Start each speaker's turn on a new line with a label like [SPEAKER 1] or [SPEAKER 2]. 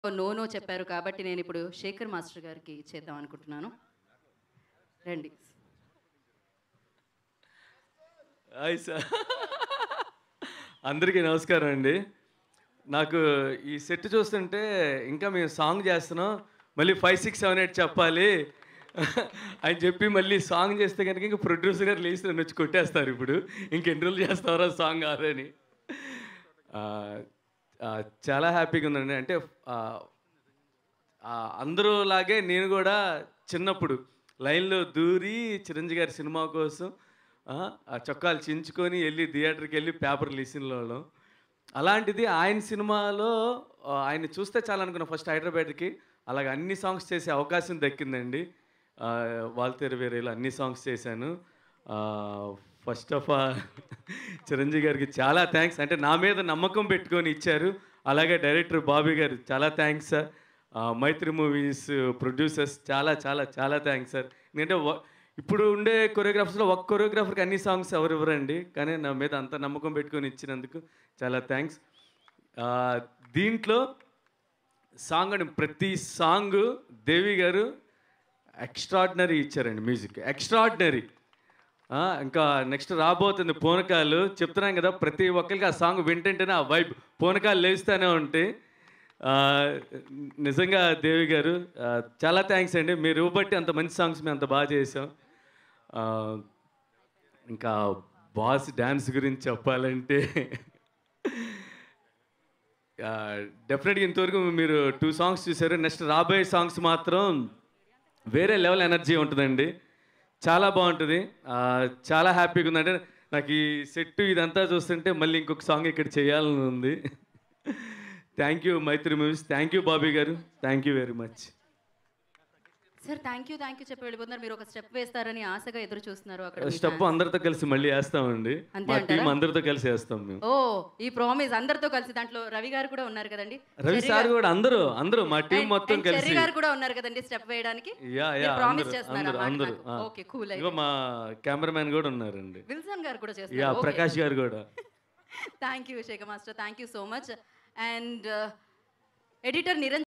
[SPEAKER 1] No no చెప్పారు కాబట్టి నేను ఇప్పుడు శేఖర్ మాస్టర్ గారికి చేద్దాం అనుకుంటున్నాను రండి
[SPEAKER 2] హాయ్ సార్ అందరికీ నమస్కారం అండి నాకు ఈ సెట్ చూస్తుంటే ఇంకా మేము సాంగ్ చేస్తున్నాం మళ్ళీ ఫైవ్ సిక్స్ సెవెన్ ఎయిట్ చెప్పాలి అని చెప్పి మళ్ళీ సాంగ్ చేస్తే కనుక ఇంకా ప్రొడ్యూసర్ గారు లేచి నన్ను వచ్చి కొట్టేస్తారు ఇప్పుడు ఇంకెన్ని రోజులు చేస్తారా సాంగ్ కాదని ఆ, ఆ, చాలా హ్యాపీగా ఉందండి అంటే ఆ, ఆ, అందరూ లాగే నేను కూడా చిన్నప్పుడు లైన్లో దూరి చిరంజీవి గారి సినిమా కోసం ఆ, ఆ చొక్కాలు చించుకొని వెళ్ళి థియేటర్కి వెళ్ళి పేపర్లు ఇసినలోళ్ళం అలాంటిది ఆయన సినిమాలో ఆ, ఆయన చూస్తే చాలా అనుకున్నా ఫస్ట్ హైదరాబాద్కి అలాగ అన్ని సాంగ్స్ చేసే అవకాశం దక్కిందండి వాల్తేరు వేరేలో అన్ని సాంగ్స్ చేశాను ఫస్ట్ ఆఫ్ ఆల్ చిరంజీవి గారికి చాలా థ్యాంక్స్ అంటే నా మీద నమ్మకం పెట్టుకొని ఇచ్చారు అలాగే డైరెక్టర్ బాబీ గారు చాలా thanks sir Mythri movies producers చాలా చాలా చాలా థ్యాంక్స్ సార్ ఎందుకంటే వ- ఇప్పుడు ఉండే కొరియోగ్రాఫర్స్లో ఒక కొరియోగ్రాఫర్కి అన్ని సాంగ్స్ ఎవరు ఇవ్వరండి కానీ నా మీద అంత నమ్మకం పెట్టుకొని ఇచ్చినందుకు చాలా థ్యాంక్స్ దీంట్లో సాంగ్ అని ప్రతి సాంగ్ దేవి గారు ఎక్స్ట్రాడినరీ ఇచ్చారండి మ్యూజిక్ ఎక్స్ట్రాడినరీ ఇంకా నెక్స్ట్ రాబోతుంది పూనకాలు చెప్తున్నాం కదా ప్రతి ఒక్కరికి ఆ సాంగ్ వింటుంటేనే ఆ వైబ్ పూనకాలు లేస్తూనే ఉంటాయి ఆ, నిజంగా దేవి గారు ఆ, చాలా థ్యాంక్స్ అండి మీరు ఇవ్వబట్టి అంత మంచి సాంగ్స్ మేము అంత బాగా చేసాం ఆ, ఇంకా బాస్ డ్యాన్స్ గురించి చెప్పాలంటే డెఫినెట్గా ఇంతవరకు మీరు టూ సాంగ్స్ చూసారు నెక్స్ట్ రాబోయే సాంగ్స్ మాత్రం వేరే లెవెల్ ఎనర్జీ ఉంటుందండి చాలా బాగుంటుంది ఆ, చాలా హ్యాపీగా ఉంది అంటే నాకు ఈ సెట్ ఇదంతా చూస్తుంటే మళ్ళీ ఇంకొక సాంగ్ ఇక్కడ చేయాలని ఉంది thank you Mythri movies thank you Bobby గారు thank you very much
[SPEAKER 1] sir thank you thank you చెప్పి వెళ్ళిపోతున్నారు మీరు ఒక స్టెప్ వేస్తారని ఆశగా ఎదురు చూస్తున్నారు అక్కడ మీ
[SPEAKER 2] స్టెప్ అందరితో కలిసి మళ్ళీ వేస్తామండి
[SPEAKER 1] అంతే
[SPEAKER 2] మా టీం
[SPEAKER 1] అంటారా?
[SPEAKER 2] అందరితో కలిసి వేస్తాం మేము
[SPEAKER 1] ఓ ఈ ప్రామిస్ అందరితో కలిసి దాంట్లో రవి గారు కూడా ఉన్నారు కదండి
[SPEAKER 2] రవి
[SPEAKER 1] చెర్రీ
[SPEAKER 2] సార్
[SPEAKER 1] గారు-
[SPEAKER 2] కూడా అందరూ అందరూ మా టీం
[SPEAKER 1] And-
[SPEAKER 2] మొత్తం
[SPEAKER 1] and
[SPEAKER 2] కలిసి
[SPEAKER 1] చెర్రీ గారు కూడా ఉన్నారు కదండి స్టెప్ వేయడానికి
[SPEAKER 2] యా యా
[SPEAKER 1] ప్రామిస్
[SPEAKER 2] అందరూ
[SPEAKER 1] చేస్తున్నారు
[SPEAKER 2] అందరూ అందరూ ఆ.
[SPEAKER 1] ఓకే కూల్
[SPEAKER 2] ఇగో మా కెమెరామ్యాన్ కూడా ఉన్నారండి
[SPEAKER 1] విల్సన్ గారు కూడా
[SPEAKER 2] యా
[SPEAKER 1] చేస్తున్నారు
[SPEAKER 2] ప్రకాష్ గారు కూడా
[SPEAKER 1] thank you Shekhar master thank you so much and editor Niranjan